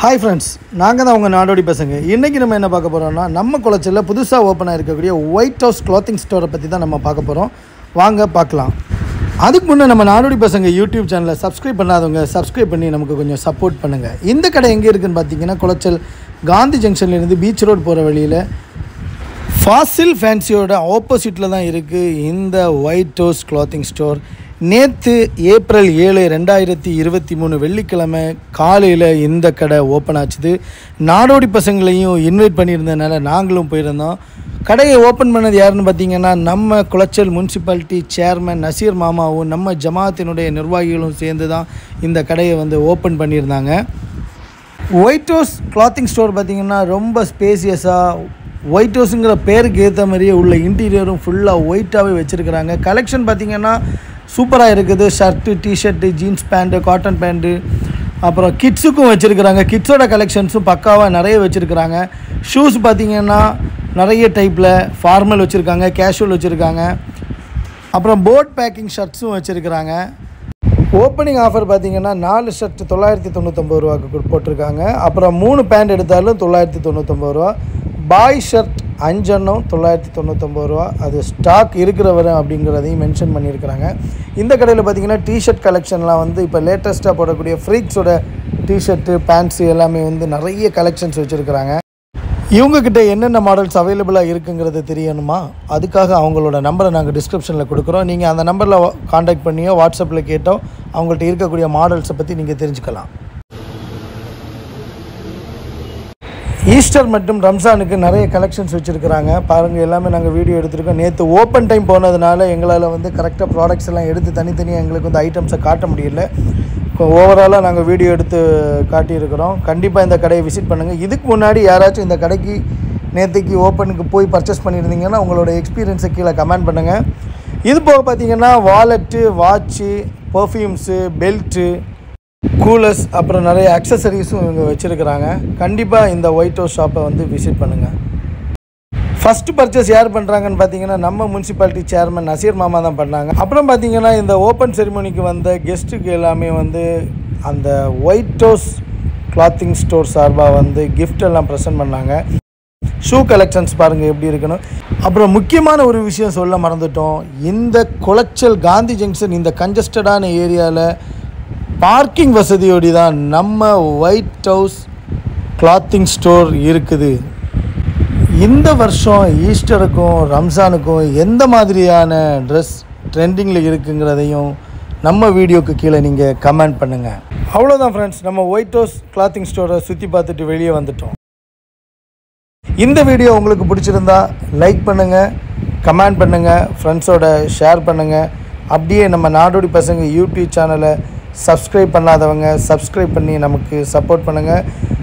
hi friends நாங்கள் தான் உங்கள் நாடோடி பசங்க இன்றைக்கி நம்ம என்ன பார்க்க போகிறோம்னா நம்ம குளச்சலில் புதுசாக ஓப்பன் ஆகிருக்கக்கூடிய ஒயிட் ஹவுஸ் க்ளாத்திங் ஸ்டோரை பற்றி தான் நம்ம பார்க்க போகிறோம் வாங்க பார்க்கலாம் அதுக்கு முன்னே நம்ம நாடோடி பசங்க யூடியூப் சேனலை சப்ஸ்கிரைப் பண்ணாதவங்க சப்ஸ்கிரைப் பண்ணி நமக்கு கொஞ்சம் சப்போர்ட் பண்ணுங்கள் இந்த கடை எங்கே இருக்குன்னு பார்த்தீங்கன்னா குளச்சல் காந்தி ஜங்ஷன்லேருந்து பீச் ரோடு போகிற வழியில் ஃபாசில் ஃபேன்சியோட ஆப்போசிட்டில் தான் இருக்குது இந்த ஒயிட் ஹவுஸ் கிளாத்திங் ஸ்டோர் நேற்று ஏப்ரல் ஏழு ரெண்டாயிரத்தி இருபத்தி மூணு வெள்ளிக்கிழமை காலையில் இந்த கடை ஓப்பன் ஆச்சுது நாடோடி பசங்களையும் இன்வைட் பண்ணியிருந்ததுனால நாங்களும் போயிருந்தோம் கடையை ஓப்பன் பண்ணது யாருன்னு பார்த்தீங்கன்னா நம்ம குளச்சல் முனிசிபாலிட்டி சேர்மன் நசீர் மாமாவும் நம்ம ஜமாத்தினுடைய நிர்வாகிகளும் சேர்ந்து தான் இந்த கடையை வந்து ஓப்பன் பண்ணியிருந்தாங்க ஒயிட் ஹவுஸ் கிளாத்திங் ஸ்டோர் பார்த்தீங்கன்னா ரொம்ப ஸ்பேசியஸாக ஒயிட் ஹவுஸுங்கிற பேருக்கு ஏற்ற மாதிரியே உள்ள இன்டீரியரும் ஃபுல்லாக ஒயிட்டாகவே வச்சுருக்கிறாங்க கலெக்ஷன் பார்த்தீங்கன்னா சூப்பராக இருக்குது shirt T-shirt jeans pant cotton pant அப்புறம் கிட்ஸுக்கும் வச்சுருக்கிறாங்க கிட்ஸோட கலெக்ஷன்ஸும் பக்காவாக நிறைய வச்சுருக்கிறாங்க ஷூஸ் பார்த்தீங்கன்னா நிறைய டைப்பில் ஃபார்மல் வச்சுருக்காங்க கேஷுவல் வச்சுருக்காங்க அப்புறம் போட் பேக்கிங் ஷர்ட்ஸும் வச்சுருக்கிறாங்க ஓப்பனிங் ஆஃபர் பார்த்தீங்கன்னா நாலு ஷர்ட் தொள்ளாயிரத்தி தொண்ணூத்தொம்பது ரூபாக்கு கொடு- போட்டிருக்காங்க அப்புறம் மூணு பேண்ட் எடுத்தாலும் தொள்ளாயிரத்தி தொண்ணூத்தொம்பது ரூபா பாய் ஷர்ட் அஞ்செண்ணம் தொள்ளாயிரத்தி தொண்ணூத்தொம்பது ரூபா அது ஸ்டாக் இருக்கிற வரை அப்படிங்கிறதையும் மென்ஷன் பண்ணியிருக்கிறாங்க இந்த கடையில் பார்த்தீங்கன்னா டிஷர்ட் கலெக்ஷன்லாம் வந்து இப்போ லேட்டஸ்ட்டாக போடக்கூடிய ஃப்ரீக்ஸோட டிஷர்ட்டு பேண்ட்ஸு எல்லாமே வந்து நிறைய கலெக்ஷன்ஸ் வச்சுருக்கிறாங்க இவங்கக்கிட்ட என்னென்ன மாடல்ஸ் அவைலபிளாக இருக்குங்கிறது தெரியணுமா அதுக்காக அவங்களோட நம்பரை நாங்கள் டிஸ்கிரிப்ஷனில் கொடுக்குறோம் நீங்கள் அந்த நம்பரில் காண்டாக்ட் பண்ணியோ வாட்ஸ்அப்பில் கேட்டோ அவங்கள்ட்ட இருக்கக்கூடிய மாடல்ஸை பற்றி நீங்கள் தெரிஞ்சுக்கலாம் ஈஸ்டர் மற்றும் ரம்ஜானுக்கு நிறைய கலெக்ஷன்ஸ் வச்சுருக்கிறாங்க பாருங்கள் எல்லாமே நாங்கள் வீடியோ எடுத்திருக்கோம் நேற்று ஓப்பன் டைம் போனதுனால எங்களால் வந்து கரெக்டாக ப்ராடக்ட்ஸ் எல்லாம் எடுத்து தனித்தனியாக எங்களுக்கு வந்து ஐட்டம்ஸை காட்ட முடியல ஓவராலாக நாங்கள் வீடியோ எடுத்து காட்டியிருக்கிறோம் கண்டிப்பாக இந்த கடையை விசிட் பண்ணுங்கள் இதுக்கு முன்னாடி யாராச்சும் இந்த கடைக்கு நேற்றுக்கு ஓப்பனுக்கு போய் பர்ச்சேஸ் பண்ணியிருந்தீங்கன்னா உங்களோட எக்ஸ்பீரியன்ஸை கீழே கமெண்ட் பண்ணுங்கள் இது போக பார்த்தீங்கன்னா wallet watch perfumes belt coolers அப்புறம் நிறைய அக்சசரிஸும் இவங்க வச்சுருக்கிறாங்க கண்டிப்பாக இந்த ஒயிட் ஹவுஸ் ஷாப்பை வந்து விசிட் பண்ணுங்கள் ஃபஸ்ட்டு பர்ச்சேஸ் யார் பண்ணுறாங்கன்னு பார்த்தீங்கன்னா நம்ம முனிசிபாலிட்டி சேர்மன் நசீர் மாமா தான் பண்ணாங்க அப்புறம் பார்த்தீங்கன்னா இந்த ஓப்பன் செரிமனிக்கு வந்த கெஸ்ட்டுக்கு எல்லாமே வந்து அந்த ஒயிட் ஹவுஸ் கிளாத்திங் ஸ்டோர் சார்பாக வந்து gift எல்லாம் ப்ரெசென்ட் பண்ணாங்க ஷூ கலெக்ஷன்ஸ் பாருங்கள் எப்படி இருக்கணும் அப்புறம் முக்கியமான ஒரு விஷயம் சொல்ல மறந்துட்டோம் இந்த குளச்சல் காந்தி ஜங்ஷன் இந்த கஞ்சஸ்டடான ஏரியாவில் பார்க்கிங் வசதியோடு தான் நம்ம ஒயிட் ஹவுஸ் கிளாத்திங் ஸ்டோர் இருக்குது இந்த வருஷம் ஈஸ்டருக்கும் ரம்ஜானுக்கும் எந்த மாதிரியான ட்ரெஸ் ட்ரெண்டிங்கில் இருக்குங்கிறதையும் நம்ம வீடியோக்கு கீழே நீங்கள் கமெண்ட் பண்ணுங்கள் அவ்வளோதான் ஃப்ரெண்ட்ஸ் நம்ம ஒயிட் ஹவுஸ் கிளாத்திங் ஸ்டோரை சுற்றி பார்த்துட்டு வெளியே வந்துட்டோம் இந்த வீடியோ உங்களுக்கு பிடிச்சிருந்தா லைக் பண்ணுங்கள் கமெண்ட் பண்ணுங்கள் ஃப்ரெண்ட்ஸோட ஷேர் பண்ணுங்கள் அப்படியே நம்ம நாடோடி பசங்க யூடியூப் சேனலை சப்ஸ்கிரைப் பண்ணாதவங்க சப்ஸ்கிரைப் பண்ணி நமக்கு சப்போர்ட் பண்ணுங்கள்